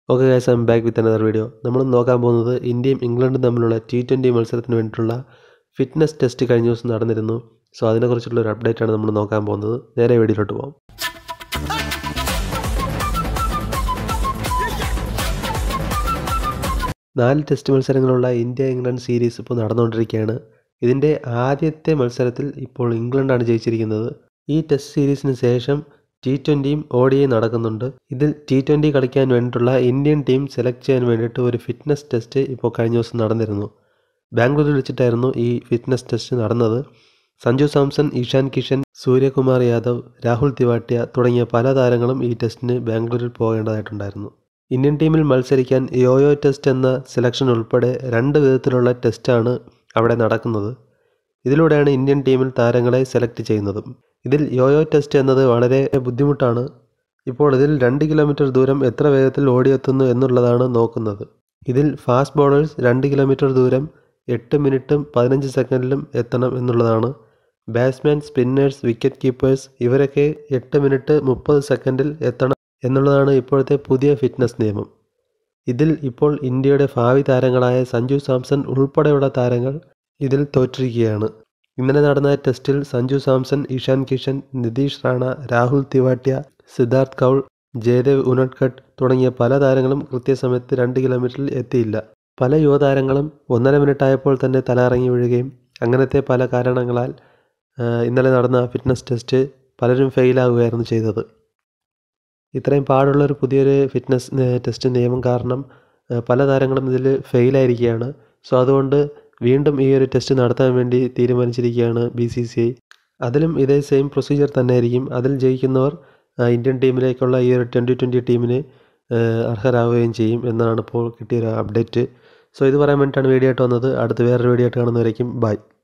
okay guys I'm back with another video നമ്മൾ നോക്കാൻ പോകുന്നത് ഇന്ത്യയും ഇംഗ്ലണ്ടും തമ്മിലുള്ള ടി ട്വൻ്റി മത്സരത്തിന് വേണ്ടിയിട്ടുള്ള ഫിറ്റ്നസ് ടെസ്റ്റ് കഴിഞ്ഞ ദിവസം നടന്നിരുന്നു സോ അതിനെക്കുറിച്ചുള്ള ഒരു അപ്ഡേറ്റ് ആണ് നമ്മൾ നോക്കാൻ പോകുന്നത് നേരെ വീഡിയോയിലോട്ട് പോകാം നാല് ടെസ്റ്റ് മത്സരങ്ങളുള്ള ഇന്ത്യ ഇംഗ്ലണ്ട് സീരീസ് ഇപ്പോൾ നടന്നുകൊണ്ടിരിക്കുകയാണ് ഇതിൻ്റെ ആദ്യത്തെ മത്സരത്തിൽ ഇപ്പോൾ ഇംഗ്ലണ്ടാണ് ജയിച്ചിരിക്കുന്നത് ഈ ടെസ്റ്റ് സീരീസിന് ശേഷം ടി ട്വൻ്റിയും ഒ ഡി നടക്കുന്നുണ്ട് ഇതിൽ ടി ട്വൻ്റി കളിക്കാൻ വേണ്ടിയിട്ടുള്ള ഇന്ത്യൻ ടീം സെലക്ട് ചെയ്യാൻ വേണ്ടിയിട്ട് ഒരു ഫിറ്റ്നസ് ടെസ്റ്റ് ഇപ്പോൾ കഴിഞ്ഞ ദിവസം നടന്നിരുന്നു ബാംഗ്ലൂരിൽ വെച്ചിട്ടായിരുന്നു ഈ ഫിറ്റ്നസ് ടെസ്റ്റ് നടന്നത് സഞ്ജു സാംസൺ ഇഷാൻ കിഷൻ സൂര്യകുമാർ യാദവ് രാഹുൽ തിവാട്ടിയ തുടങ്ങിയ പല താരങ്ങളും ഈ ടെസ്റ്റിന് ബാംഗ്ലൂരിൽ പോകേണ്ടതായിട്ടുണ്ടായിരുന്നു ഇന്ത്യൻ ടീമിൽ മത്സരിക്കാൻ യോയോ ടെസ്റ്റ് എന്ന സെലക്ഷൻ ഉൾപ്പെടെ രണ്ട് വിധത്തിലുള്ള ടെസ്റ്റാണ് അവിടെ നടക്കുന്നത് ഇതിലൂടെയാണ് ഇന്ത്യൻ ടീമിൽ താരങ്ങളെ സെലക്ട് ചെയ്യുന്നത് ഇതിൽ യോയോ ടെസ്റ്റ് എന്നത് വളരെ ബുദ്ധിമുട്ടാണ് ഇപ്പോൾ ഇതിൽ രണ്ട് കിലോമീറ്റർ ദൂരം എത്ര വേഗത്തിൽ ഓടിയെത്തുന്നു എന്നുള്ളതാണ് നോക്കുന്നത് ഇതിൽ ഫാസ്റ്റ് ബോളേഴ്സ് രണ്ട് കിലോമീറ്റർ ദൂരം എട്ട് മിനിറ്റും പതിനഞ്ച് സെക്കൻഡിലും എത്തണം എന്നുള്ളതാണ് ബാറ്റ്സ്മാൻ സ്പിന്നേഴ്സ് വിക്കറ്റ് കീപ്പേഴ്സ് ഇവരൊക്കെ എട്ട് മിനിറ്റ് മുപ്പത് സെക്കൻഡിൽ എത്തണം എന്നുള്ളതാണ് ഇപ്പോഴത്തെ പുതിയ ഫിറ്റ്നസ് നിയമം ഇതിൽ ഇപ്പോൾ ഇന്ത്യയുടെ ഭാവി താരങ്ങളായ സഞ്ജു സാംസൺ ഉൾപ്പെടെയുള്ള താരങ്ങൾ ഇതിൽ തോറ്റിരിക്കുകയാണ് ഇന്നലെ നടന്ന ടെസ്റ്റിൽ സഞ്ജു സാംസൺ ഇഷാൻ കിഷൻ നിതീഷ് റാണ രാഹുൽ തിവാട്യ സിദ്ധാർത്ഥ് കൗൾ ജയദേവ് ഉനഡ്കട്ട് തുടങ്ങിയ പല താരങ്ങളും കൃത്യസമയത്ത് രണ്ട് കിലോമീറ്ററിൽ എത്തിയില്ല പല യുവതാരങ്ങളും ഒന്നര മിനിറ്റ് ആയപ്പോൾ തന്നെ തലയിറങ്ങി വീഴുകയും അങ്ങനത്തെ പല കാരണങ്ങളാൽ ഇന്നലെ നടന്ന ഫിറ്റ്നസ് ടെസ്റ്റ് പലരും ഫെയിലാവുകയായിരുന്നു ചെയ്തത് ഇത്രയും പാടുള്ളൊരു പുതിയൊരു ഫിറ്റ്നസ് ടെസ്റ്റ് നിയമം കാരണം പല താരങ്ങളും ഇതിൽ ഫെയിലായിരിക്കുകയാണ് സോ അതുകൊണ്ട് വീണ്ടും ഈ ഒരു ടെസ്റ്റ് നടത്താൻ വേണ്ടി തീരുമാനിച്ചിരിക്കുകയാണ് ബി സി സി ഐ അതിലും ഇതേ സെയിം പ്രൊസീജിയർ തന്നെ ആയിരിക്കും അതിൽ ജയിക്കുന്നവർ ഇന്ത്യൻ ടീമിലേക്കുള്ള ഈ ഒരു ട്വൻ്റി ട്വൻ്റി ടീമിന് അർഹരാവുകയും ചെയ്യും എന്നാണ് ഇപ്പോൾ കിട്ടിയൊരു അപ്ഡേറ്റ് സോ ഇത് പറയാൻ വേണ്ടിയിട്ടാണ് വീഡിയോ ആയിട്ട് വന്നത് അടുത്ത വേറൊരു വീഡിയോ ആയിട്ട് കാണുന്നവരേക്കും ബൈ